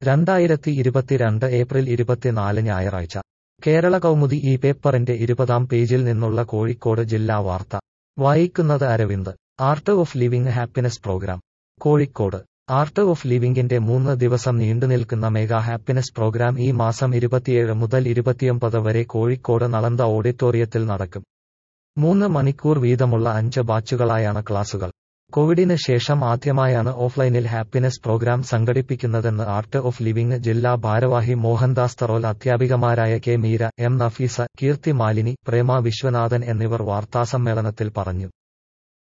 രണ്ടായിരത്തി ഇരുപത്തിരണ്ട് ഏപ്രിൽ ഇരുപത്തിനാല് ഞായറാഴ്ച കേരള കൗമുദി ഈ പേപ്പറിന്റെ ഇരുപതാം പേജിൽ നിന്നുള്ള കോഴിക്കോട് ജില്ലാ വാർത്ത വായിക്കുന്നത് Aravind art of living happiness programme Kozhikode art of ലിവിംഗിന്റെ മൂന്ന് ദിവസം നീണ്ടുനിൽക്കുന്ന മെഗാ ഹാപ്പിനെസ് പ്രോഗ്രാം ഈ മാസം ഇരുപത്തിയേഴ് മുതൽ ഇരുപത്തിയൊമ്പത് വരെ കോഴിക്കോട് നളന്ദ ഓഡിറ്റോറിയത്തിൽ നടക്കും മൂന്ന് മണിക്കൂർ വീതമുള്ള അഞ്ച് ബാച്ചുകളായാണ് ക്ലാസുകൾ കോവിഡിന് ശേഷം ആദ്യമായാണ് ഓഫ്ലൈനിൽ ഹാപ്പിനെസ് പ്രോഗ്രാം സംഘടിപ്പിക്കുന്നതെന്ന് ആർട്ട് ഓഫ് ലിവിംഗ് ജില്ലാ ഭാരവാഹി മോഹൻദാസ് തറോൽ അധ്യാപികമാരായ കെ മീര എം നഫീസ കീർത്തി മാലിനി പ്രേമ വിശ്വനാഥൻ എന്നിവർ വാർത്താസമ്മേളനത്തിൽ പറഞ്ഞു